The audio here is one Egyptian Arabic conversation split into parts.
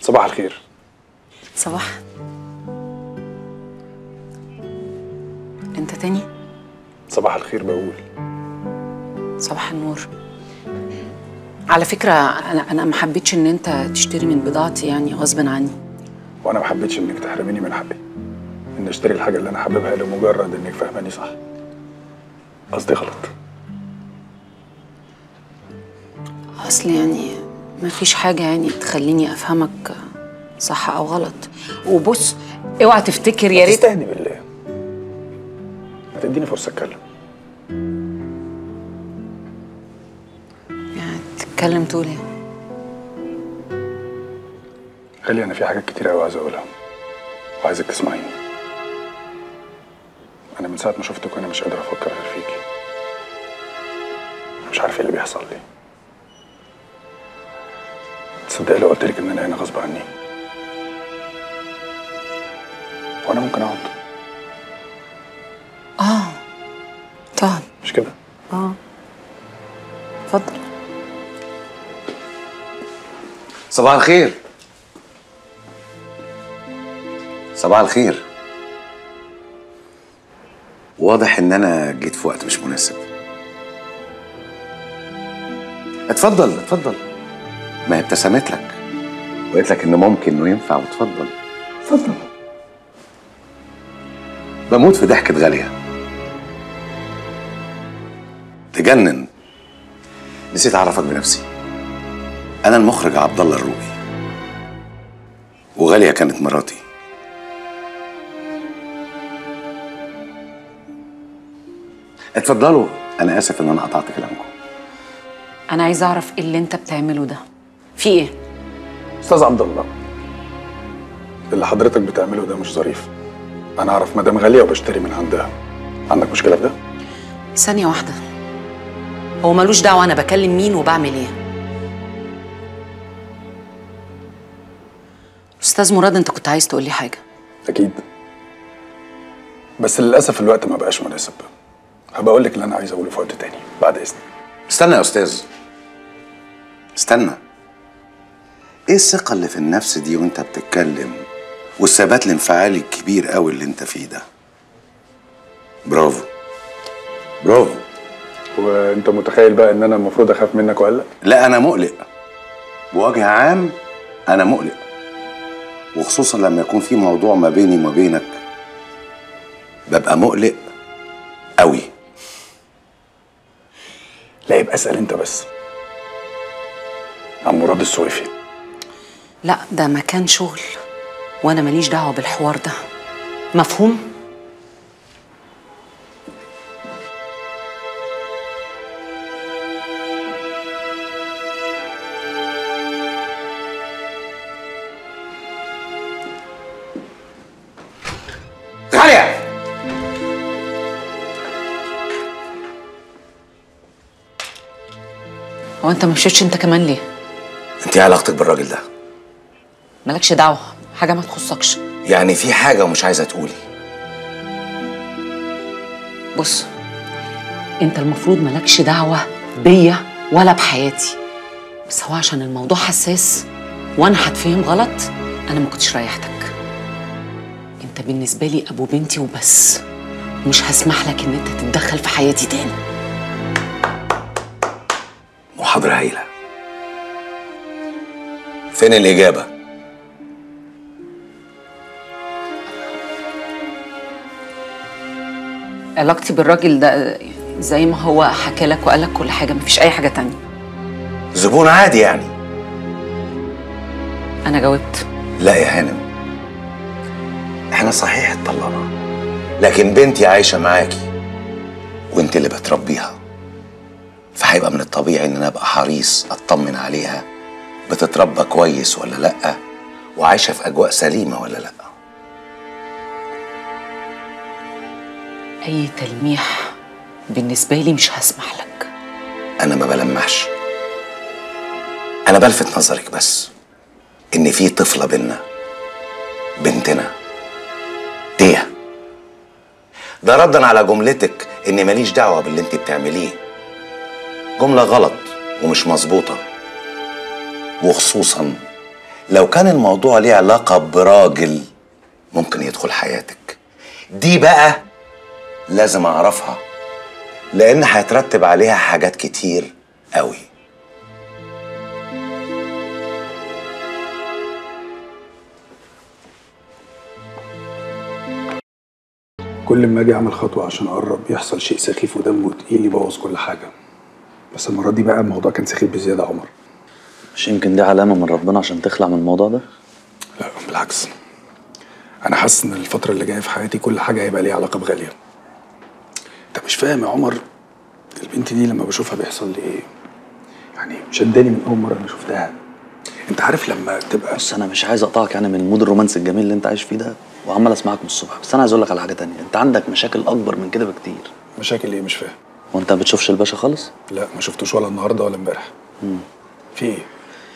صباح الخير صباح انت تاني صباح الخير بقول صباح النور على فكرة أنا أنا ما حبيتش إن أنت تشتري من بضاعتي يعني غصب عني وانا ما حبيتش انك تحرميني من حقي ان اشتري الحاجه اللي انا حاببها لمجرد انك فاهماني صح قصدي غلط أصل يعني ما فيش حاجة يعني تخليني أفهمك صح أو غلط وبص اوعى تفتكر يا ريت تستهدي بالله ما تديني فرصه اتكلم يعني تتكلم تقول إيه خلي انا في حاجات كتير قوي عايز اقولها وعايزك تسمعيني انا من ساعه ما شفتك وانا مش قادر افكر غير فيكي مش عارف ايه اللي بيحصل لي تصدق لو قلت لك ان انا هنا غصب عني وانا ممكن اقعد آه طبعا مش كده آه اتفضل صباح الخير صباح الخير واضح ان انا جيت في وقت مش مناسب اتفضل اتفضل ما هي ابتسمت لك وقالت لك ان ممكن انه ينفع وتفضل اتفضل بموت في ضحكة غالية تجنن نسيت اعرفك بنفسي انا المخرج عبد الله الروقي وغالية كانت مراتي اتفضلوا انا اسف ان انا قطعت كلامكم أنا عايزة أعرف إيه اللي أنت بتعمله ده في إيه استاذ عبد الله اللي حضرتك بتعمله ده مش ظريف انا اعرف مدام غاليه وبشتري من عندها عندك مشكله في ده ثانية واحدة هو ملوش دعوة أنا بكلم مين وبعمل إيه أستاذ مراد أنت كنت عايز تقولي حاجة اكيد بس للاسف الوقت ما بقاش مناسب هبقى اقول لك اللي انا عايز اقوله في وقت تاني بعد اذنك استنى يا استاذ استنى ايه الثقة اللي في النفس دي وانت بتتكلم والثبات الانفعالي الكبير قوي اللي انت فيه ده برافو برافو وانت متخيل بقى ان انا المفروض اخاف منك ولا لا انا مقلق بوجه عام انا مقلق وخصوصا لما يكون في موضوع ما بيني وما بينك ببقى مقلق قوي لا يبقى اسال انت بس عن مراد السويفي لا ده مكان شغل وأنا ماليش دعوة بالحوار ده مفهوم؟ غالية هو أنت ما مشيتش أنت كمان ليه؟ انت ايه علاقتك بالراجل ده مالكش دعوة حاجة ما تخصكش يعني في حاجة ومش عايزة تقولي بص انت المفروض مالكش دعوة بيا ولا بحياتي بس هو عشان الموضوع حساس وانا هتفهم غلط انا ما كنتش ريحتك انت بالنسبة لي ابو بنتي وبس مش هسمح لك ان انت تتدخل في حياتي تاني محاضرة هايلة فين الإجابة؟ علاقتي بالراجل ده زي ما هو حكى لك وقال لك كل حاجة مفيش اي حاجة تانية زبون عادي يعني انا جاوبت لا يا هانم احنا صحيح اتطلقنا لكن بنتي عايشة معاكي وانت اللي بتربيها فهيبقى من الطبيعي ان انا ابقى حريص اطمن عليها بتتربى كويس ولا لا وعايشة في اجواء سليمة ولا لا اي تلميح بالنسبة لي مش هسمح لك انا ما بلمحش انا بلفت نظرك بس ان في طفلة بينا بنتنا ديا ده ردا على جملتك اني ماليش دعوة باللي انت بتعمليه جملة غلط ومش مظبوطة وخصوصا لو كان الموضوع ليه علاقة براجل ممكن يدخل حياتك دي بقى لازم أعرفها لأن هيترتب عليها حاجات كتير قوي كل ما اجي اعمل خطوه عشان اقرب يحصل شيء سخيف ودمه تقيل يبوظ كل حاجه بس المره دي بقى الموضوع كان سخيف بزياده يا عمر مش يمكن دي علامة من ربنا عشان تخلع من الموضوع ده؟ لا بالعكس انا حاسس ان الفتره اللي جايه في حياتي كل حاجه هيبقى ليها علاقه بغاليه انت مش فاهم يا عمر البنت دي لما بشوفها بيحصل لي ايه يعني شداني من اول مره انا شفتها انت عارف لما تبقى بس أنا مش عايز أقطعك يعني من المود الرومانسي الجميل اللي أنت عايش فيه ده وعمال أسمعك من الصبح بس أنا عايز أقول لك على حاجة تانية أنت عندك مشاكل أكبر من كده بكتير مشاكل ايه مش فاهم وأنت ما بتشوفش الباشا خالص؟ لا ما شفتوش ولا النهارده ولا امبارح في ايه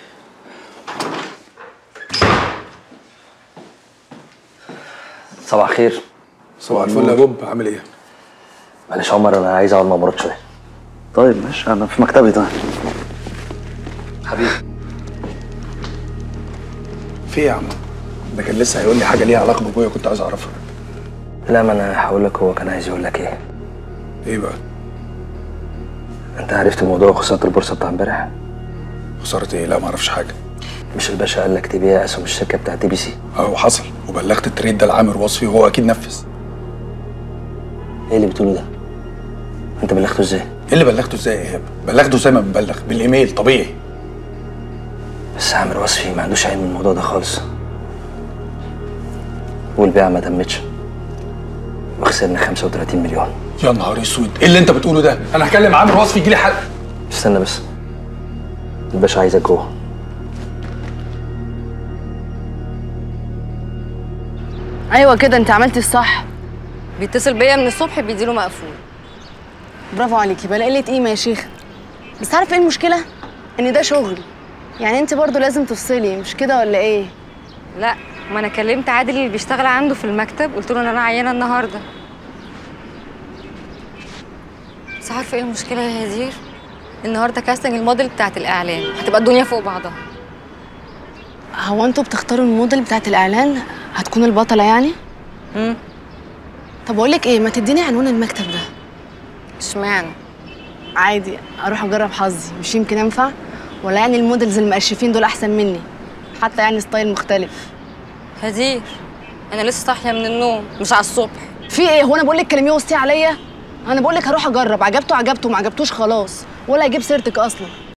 صباح الخير صباح الفل يا بوب عامل ايه معلش يا عمر انا عايز اقعد مع مرات شويه طيب ماشي أنا في مكتبي طيب حبيبي في ايه يا عم ده كان لسه هيقول لي حاجه ليها علاقه بابويا كنت عايز اعرفها لا ما انا هقول لك هو كان عايز يقول لك ايه ايه بقى انت عرفت موضوع خساره البورصه بتاع امبارح خساره ايه لا ما اعرفش حاجه مش الباشا قال لك تبيع اسهم الشركه بتاعت دي بي سي اهو حصل وبلغت التريد ده لعامر وصفي وهو اكيد نفذ ايه اللي بتقوله ده انت بلغته ازاي ايه اللي بلغته ازاي يا ايهاب بلغته زي ما بنبلغ بالايميل طبيعي بس عامر وصفي ما عندوش علم من الموضوع ده خالص والبيعه ما تمتش وخسرنا 35 مليون يا نهار اسود ايه اللي انت بتقوله ده انا هكلم عامر وصفي يجي لي حل استنى بس الباشا عايزك جوه ايوه كده انت عملتي الصح بيتصل بيا من الصبح بيديله مقفول برافو عليكي بلا قله قيمه يا شيخه بس عارف ايه المشكله ان ده شغل يعني انت برضو لازم تفصلي مش كده ولا ايه لا ما انا كلمت عادل اللي بيشتغل عنده في المكتب قلت له ان انا عيانه النهارده بس عارفه ايه المشكله يا هدير النهارده كاستنج الموديل بتاعت الاعلان هتبقى الدنيا فوق بعضها هو انتوا بتختاروا الموديل بتاعت الاعلان هتكون البطله يعني امم طب اقول لك ايه ما تديني عنوان المكتب ده اشمعنى عادي اروح اجرب حظي مش يمكن انفع ولا يعني الموديلز المقشفين دول احسن مني حتى يعني ستايل مختلف هدير انا لسه صاحيه من النوم مش على الصبح في ايه هو انا بقول لك كلميه وسطي عليا انا بقول لك هروح اجرب عجبته عجبته ما عجبتوش خلاص ولا اجيب سيرتك اصلا